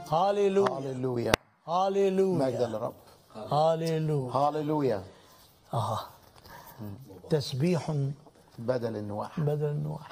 هاليلويا هاليلويا مجد هاليلويا للرب هاليلويا هاليلويا اه تسبيح بدل النواح بدل النوح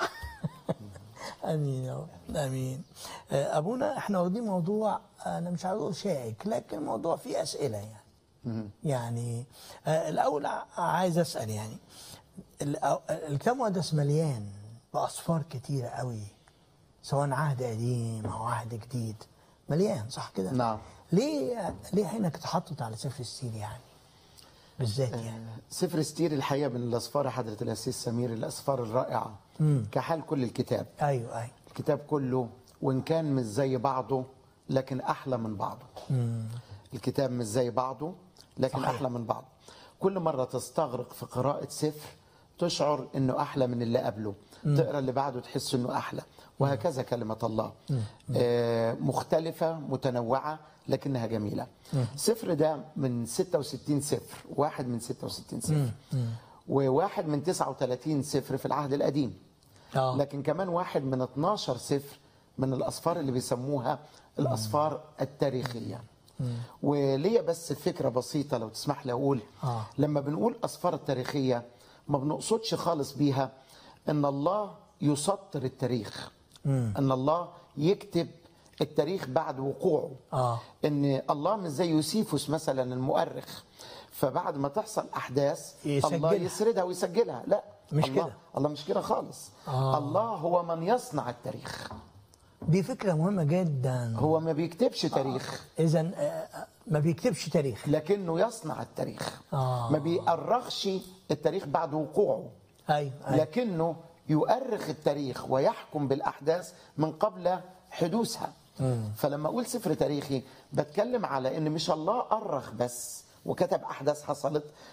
امين يا رب امين آه، ابونا احنا واخدين موضوع انا مش عاوز اقول شائك لكن موضوع فيه اسئله يعني يعني آه، الاول ع- عايز اسال يعني ال- الكتاب المقدس مليان باصفار كتيره قوي سواء عهد قديم او عهد جديد مليان صح كده نعم. ليه ليه عينك اتحطت على سفر السير يعني بالذات يعني سفر ستير الحقيقه من الاسفار حضره الاسيس سمير الاسفار الرائعه كحال كل الكتاب ايوه ايوه الكتاب كله وان كان مش زي بعضه لكن احلى من بعضه الكتاب مش زي بعضه لكن صحيح. احلى من بعضه كل مره تستغرق في قراءه سفر تشعر انه احلى من اللي قبله تقرا اللي بعده تحس انه احلى وهكذا كلمه الله آه مختلفه متنوعه لكنها جميله سفر ده من 66 سفر واحد من 66 سفر وواحد من 39 سفر في العهد القديم آه. لكن كمان واحد من 12 سفر من الأسفار اللي بيسموها الأسفار التاريخية وليا بس فكرة بسيطة لو تسمح لي أقول آه. لما بنقول أسفار التاريخية ما بنقصدش خالص بيها أن الله يسطر التاريخ أن الله يكتب التاريخ بعد وقوعه آه. ان الله مش زي يوسيفوس مثلا المؤرخ فبعد ما تحصل احداث الله يسجلها. يسردها ويسجلها لا مش الله كده. الله مش كده خالص آه. الله هو من يصنع التاريخ دي فكرة مهمة جدا هو ما بيكتبش تاريخ إذا ما بيكتبش تاريخ لكنه يصنع التاريخ آه. ما بيأرخش التاريخ بعد وقوعه أيوه أيوه لكنه يؤرخ التاريخ ويحكم بالأحداث من قبل حدوثها فلما أقول سفر تاريخي بتكلم على أن مش الله أرخ بس وكتب أحداث حصلت